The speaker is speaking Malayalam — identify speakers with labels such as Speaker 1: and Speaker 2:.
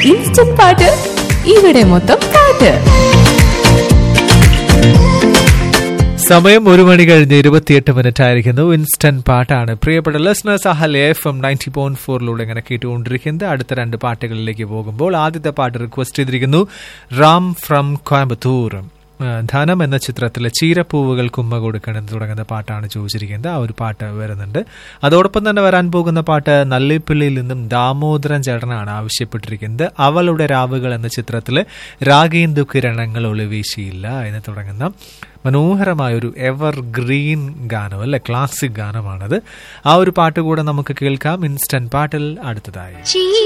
Speaker 1: ഇൻസ്റ്റന്റ് പാട്ട് ഇവിടെ മൊത്തം പാട്ട്
Speaker 2: സമയം ഒരു മണി കഴിഞ്ഞ് ഇരുപത്തിയെട്ട് മിനിറ്റ് ആയിരിക്കുന്നു ഇൻസ്റ്റന്റ് പാട്ടാണ് പ്രിയപ്പെട്ട listeners Ahal F M ninety point ഫോറിലൂടെ ഇങ്ങനെ കേട്ടുകൊണ്ടിരിക്കുന്നത് അടുത്ത രണ്ട് പാട്ടുകളിലേക്ക് പോകുമ്പോൾ ആദ്യത്തെ പാട്ട് റിക്വസ്റ്റ് ചെയ്തിരിക്കുന്നു റാം ഫ്രം കോയമ്പത്തൂർ ആ, ധനം എന്ന ചിത്രത്തിലെ ചീരപ്പൂവുകൾ കുമ്മ കൊടുക്കണം തുടങ്ങുന്ന പാട്ടാണ് ചോദിച്ചിരിക്കുന്നത് ആ ഒരു പാട്ട് വരുന്നുണ്ട് അതോടൊപ്പം തന്നെ വരാൻ പോകുന്ന പാട്ട് നല്ലിപ്പിള്ളിയിൽ നിന്നും ദാമോദരൻ ചേട്ടനാണ് ആവശ്യപ്പെട്ടിരിക്കുന്നത് അവളുടെ രാവുകൾ എന്ന ചിത്രത്തിലെ രാഗേന്ദു കിരണങ്ങൾ ഒളിവീശിയില്ല എന്ന് തുടങ്ങുന്ന മനോഹരമായ ഒരു എവർ ഗ്രീൻ ഗാനം അല്ലെ ക്ലാസിക് ഗാനമാണത് ആ ഒരു പാട്ട് കൂടെ നമുക്ക് കേൾക്കാം ഇൻസ്റ്റന്റ് പാട്ടിൽ അടുത്തതായി